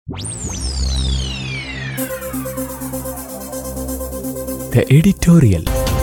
The editorial.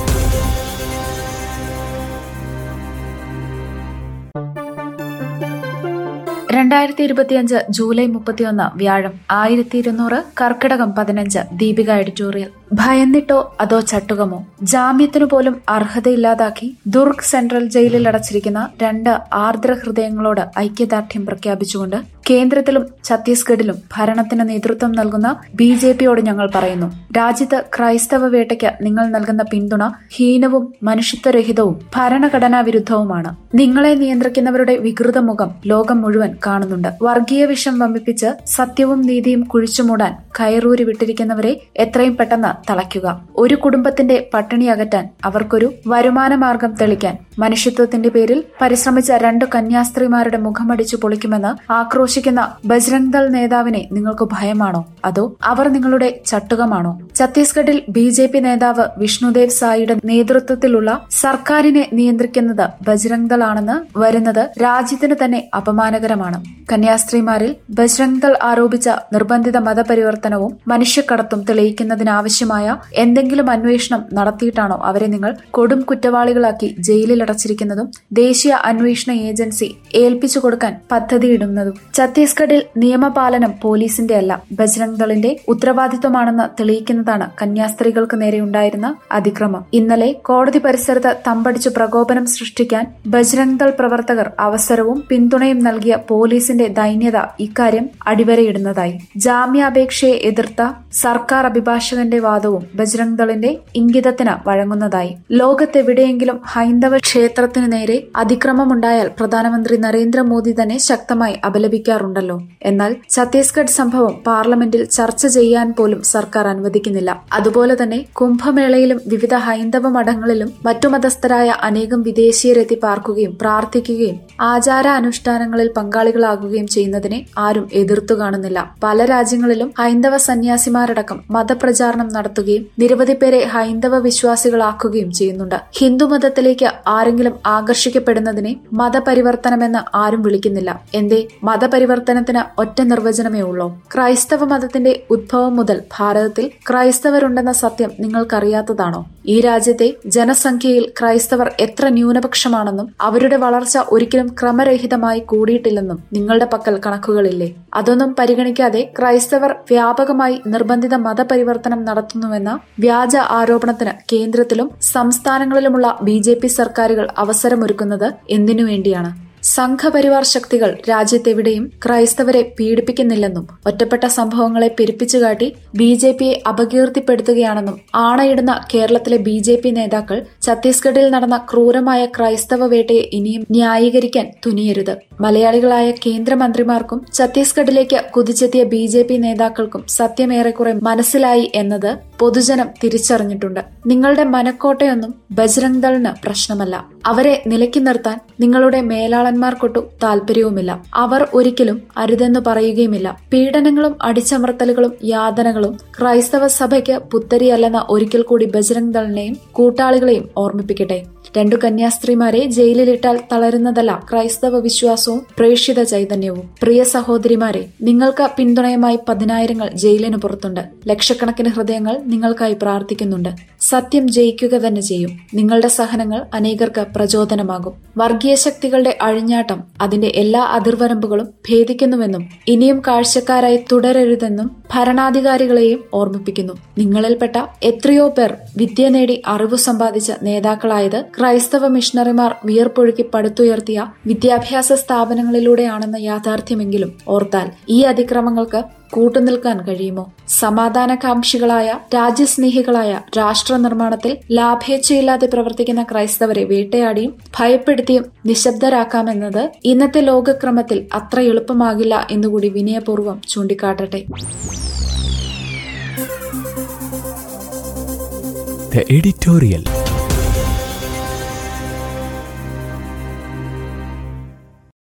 രണ്ടായിരത്തി ഇരുപത്തിയഞ്ച് July മുപ്പത്തിയൊന്ന് വ്യാഴം ആയിരത്തി ഇരുന്നൂറ് കർക്കിടകം പതിനഞ്ച് ദീപിക എഡിറ്റോറിയൽ ഭയന്നിട്ടോ അതോ ചട്ടുകമോ ജാമ്യത്തിനു പോലും അർഹതയില്ലാതാക്കി ദുർഗ് സെൻട്രൽ ജയിലിൽ അടച്ചിരിക്കുന്ന രണ്ട് ആർദ്ര ഹൃദയങ്ങളോട് ഐക്യദാർഢ്യം പ്രഖ്യാപിച്ചുകൊണ്ട് കേന്ദ്രത്തിലും ഛത്തീസ്ഗഡിലും ഭരണത്തിന് നേതൃത്വം നൽകുന്ന ബി ജെ പിയോട് ഞങ്ങൾ പറയുന്നു രാജ്യത്ത് ക്രൈസ്തവ വേട്ടയ്ക്ക് നിങ്ങൾ നൽകുന്ന പിന്തുണ ഹീനവും മനുഷ്യത്വരഹിതവും ഭരണഘടനാ വിരുദ്ധവുമാണ് നിങ്ങളെ നിയന്ത്രിക്കുന്നവരുടെ വികൃത മുഖം ലോകം മുഴുവൻ കാണുന്നുണ്ട് വർഗീയ വിഷം വമ്പിപ്പിച്ച് സത്യവും നീതിയും കുഴിച്ചുമൂടാൻ കയറൂരി വിട്ടിരിക്കുന്നവരെ എത്രയും പെട്ടെന്ന് തളയ്ക്കുക ഒരു കുടുംബത്തിന്റെ പട്ടിണി അകറ്റാൻ അവർക്കൊരു വരുമാന മാർഗം തെളിക്കാൻ മനുഷ്യത്വത്തിന്റെ പേരിൽ പരിശ്രമിച്ച രണ്ട് കന്യാസ്ത്രീമാരുടെ മുഖമടിച്ചു പൊളിക്കുമെന്ന് ആക്രോശിക്കുന്ന ബജ്രംഗ് ദൾ നേതാവിനെ നിങ്ങൾക്ക് ഭയമാണോ അതോ അവർ നിങ്ങളുടെ ചട്ടുകമാണോ ഛത്തീസ്ഗഡിൽ ബി ജെ പി നേതാവ് വിഷ്ണുദേവ് സായിയുടെ നേതൃത്വത്തിലുള്ള സർക്കാരിനെ നിയന്ത്രിക്കുന്നത് ബജ്രംഗ് ദൾ ആണെന്ന് വരുന്നത് രാജ്യത്തിന് തന്നെ അപമാനകരമാണ് കന്യാസ്ത്രീമാരിൽ ബജ്രംഗ് ദൾ ആരോപിച്ച നിർബന്ധിത മതപരിവർത്തനവും മനുഷ്യക്കടത്തും തെളിയിക്കുന്നതിനാവശ്യമായ എന്തെങ്കിലും അന്വേഷണം നടത്തിയിട്ടാണോ അവരെ നിങ്ങൾ കൊടും കുറ്റവാളികളാക്കി ജയിലിലടച്ചിരിക്കുന്നതും ദേശീയ അന്വേഷണ ഏജൻസി ഏൽപ്പിച്ചു കൊടുക്കാൻ പദ്ധതിയിടുന്നതും ഛത്തീസ്ഗഡിൽ നിയമപാലനം പോലീസിന്റെ അല്ല ബജ്രംഗ് ദളിന്റെ ഉത്തരവാദിത്വമാണെന്ന് തെളിയിക്കുന്നതാണ് കന്യാസ്ത്രീകൾക്ക് നേരെ ഉണ്ടായിരുന്ന അതിക്രമം ഇന്നലെ കോടതി പരിസരത്ത് തമ്പടിച്ചു പ്രകോപനം സൃഷ്ടിക്കാൻ ബജ്രംഗ് ദൾ പ്രവർത്തകർ അവസരവും പിന്തുണയും നൽകിയ പോലീസിന്റെ ദൈന്യത ഇക്കാര്യം അടിവരയിടുന്നതായി ജാമ്യാപേക്ഷയെ എതിർത്ത സർക്കാർ അഭിഭാഷകന്റെ വാദവും ബജ്രംഗ് ദളിന്റെ ഇംഗിതത്തിന് വഴങ്ങുന്നതായി ലോകത്തെവിടെയെങ്കിലും ഹൈന്ദവ ക്ഷേത്രത്തിനു നേരെ അതിക്രമമുണ്ടായാൽ പ്രധാനമന്ത്രി നരേന്ദ്രമോദി തന്നെ ശക്തമായി അപലപിക്കാറുണ്ടല്ലോ എന്നാൽ ഛത്തീസ്ഗഡ് സംഭവം പാർലമെന്റിൽ ചർച്ച ചെയ്യാൻ പോലും സർക്കാർ അനുവദിക്കുന്നില്ല അതുപോലെ തന്നെ കുംഭമേളയിലും വിവിധ ഹൈന്ദവ മഠങ്ങളിലും മറ്റു മതസ്ഥരായ അനേകം വിദേശീയരെത്തി പാർക്കുകയും പ്രാർത്ഥിക്കുകയും ആചാര അനുഷ്ഠാനങ്ങളിൽ പങ്കാളികളാകുകയും ചെയ്യുന്നതിനെ ആരും എതിർത്തു കാണുന്നില്ല പല രാജ്യങ്ങളിലും ഹൈന്ദവ സന്യാസിമാരടക്കം മതപ്രചാരണം നടത്തുകയും നിരവധി പേരെ ഹൈന്ദവ വിശ്വാസികളാക്കുകയും ചെയ്യുന്നുണ്ട് ഹിന്ദുമതത്തിലേക്ക് ആരെങ്കിലും ആകർഷിക്കപ്പെടുന്നതിനെ മതപരിവർത്തനമെന്ന് ആരും വിളിക്കുന്നില്ല എന്തേ മതപരിവർത്തനത്തിന് ഒറ്റ നിർവചനമേ ഉള്ളൂ ക്രൈസ്തവ മതത്തിന്റെ ഉദ്ഭവം മുതൽ ഭാരതത്തിൽ ക്രൈസ്തവരുണ്ടെന്ന സത്യം നിങ്ങൾക്കറിയാത്തതാണോ ഈ രാജ്യത്തെ ജനസംഖ്യയിൽ ക്രൈസ്തവർ എത്ര ന്യൂനപക്ഷമാണെന്നും അവരുടെ വളർച്ച ഒരിക്കലും ക്രമരഹിതമായി കൂടിയിട്ടില്ലെന്നും നിങ്ങളുടെ പക്കൽ കണക്കുകളില്ലേ അതൊന്നും പരിഗണിക്കാതെ ക്രൈസ്തവർ വ്യാപകമായി നിർബന്ധിത മതപരിവർത്തനം നടത്തുന്നുവെന്ന വ്യാജ ആരോപണത്തിന് കേന്ദ്രത്തിലും സംസ്ഥാനങ്ങളിലുമുള്ള ബി ജെ പി സർക്കാരുകൾ അവസരമൊരുക്കുന്നത് എന്തിനു വേണ്ടിയാണ് സംഘപരിവാർ ശക്തികൾ രാജ്യത്തെവിടെയും ക്രൈസ്തവരെ പീഡിപ്പിക്കുന്നില്ലെന്നും ഒറ്റപ്പെട്ട സംഭവങ്ങളെ പെരുപ്പിച്ചുകാട്ടി ബി ജെ പിയെ അപകീർത്തിപ്പെടുത്തുകയാണെന്നും ആണയിടുന്ന കേരളത്തിലെ ബി ജെ പി നേതാക്കൾ ഛത്തീസ്ഗഡിൽ നടന്ന ക്രൂരമായ ക്രൈസ്തവ വേട്ടയെ ഇനിയും ന്യായീകരിക്കാൻ തുനിയരുത് മലയാളികളായ കേന്ദ്രമന്ത്രിമാർക്കും ഛത്തീസ്ഗഡിലേക്ക് കുതിച്ചെത്തിയ ബി ജെ പി നേതാക്കൾക്കും സത്യമേറെക്കുറെ മനസ്സിലായി എന്നത് പൊതുജനം തിരിച്ചറിഞ്ഞിട്ടുണ്ട് നിങ്ങളുടെ മനക്കോട്ടയൊന്നും ബജ്രംഗ് ദളിന് പ്രശ്നമല്ല അവരെ നിലയ്ക്ക് നിർത്താൻ നിങ്ങളുടെ മേലാളന്മാർക്കൊട്ടും താല്പര്യവുമില്ല അവർ ഒരിക്കലും അരുതെന്ന് പറയുകയുമില്ല പീഡനങ്ങളും അടിച്ചമർത്തലുകളും യാതനകളും ക്രൈസ്തവ സഭയ്ക്ക് പുത്തരിയല്ലെന്ന ഒരിക്കൽ കൂടി ബജ്രംഗ് ദളിനെയും കൂട്ടാളികളെയും ഓർമ്മിപ്പിക്കട്ടെ രണ്ടു കന്യാസ്ത്രീമാരെ ജയിലിലിട്ടാൽ തളരുന്നതല്ല ക്രൈസ്തവ വിശ്വാസവും പ്രേക്ഷിത ചൈതന്യവും പ്രിയ സഹോദരിമാരെ നിങ്ങൾക്ക് പിന്തുണയുമായി പതിനായിരങ്ങൾ ജയിലിന് പുറത്തുണ്ട് ലക്ഷക്കണക്കിന് ഹൃദയങ്ങൾ നിങ്ങൾക്കായി പ്രാർത്ഥിക്കുന്നുണ്ട് സത്യം ജയിക്കുക തന്നെ ചെയ്യും നിങ്ങളുടെ സഹനങ്ങൾ അനേകർക്ക് പ്രചോദനമാകും വർഗീയ ശക്തികളുടെ അഴിഞ്ഞാട്ടം അതിന്റെ എല്ലാ അതിർവരമ്പുകളും ഭേദിക്കുന്നുവെന്നും ഇനിയും കാഴ്ചക്കാരായി തുടരരുതെന്നും ഭരണാധികാരികളെയും ഓർമ്മിപ്പിക്കുന്നു നിങ്ങളിൽപ്പെട്ട എത്രയോ പേർ വിദ്യ നേടി അറിവ് സമ്പാദിച്ച നേതാക്കളായത് ക്രൈസ്തവ മിഷണറിമാർ വിയർപ്പൊഴുക്കി പടുത്തുയർത്തിയ വിദ്യാഭ്യാസ സ്ഥാപനങ്ങളിലൂടെയാണെന്ന യാഥാർത്ഥ്യമെങ്കിലും ഓർത്താൽ ഈ അതിക്രമങ്ങൾക്ക് കൂട്ടുനിൽക്കാൻ കഴിയുമോ സമാധാനകാംക്ഷികളായ രാജ്യസ്നേഹികളായ രാഷ്ട്ര നിർമ്മാണത്തിൽ ലാഭേച്ഛയില്ലാതെ പ്രവർത്തിക്കുന്ന ക്രൈസ്തവരെ വേട്ടയാടിയും ഭയപ്പെടുത്തിയും നിശബ്ദരാക്കാമെന്നത് ഇന്നത്തെ ലോകക്രമത്തിൽ അത്ര എളുപ്പമാകില്ല എന്നുകൂടി വിനയപൂർവ്വം ചൂണ്ടിക്കാട്ടട്ടെ The editorial.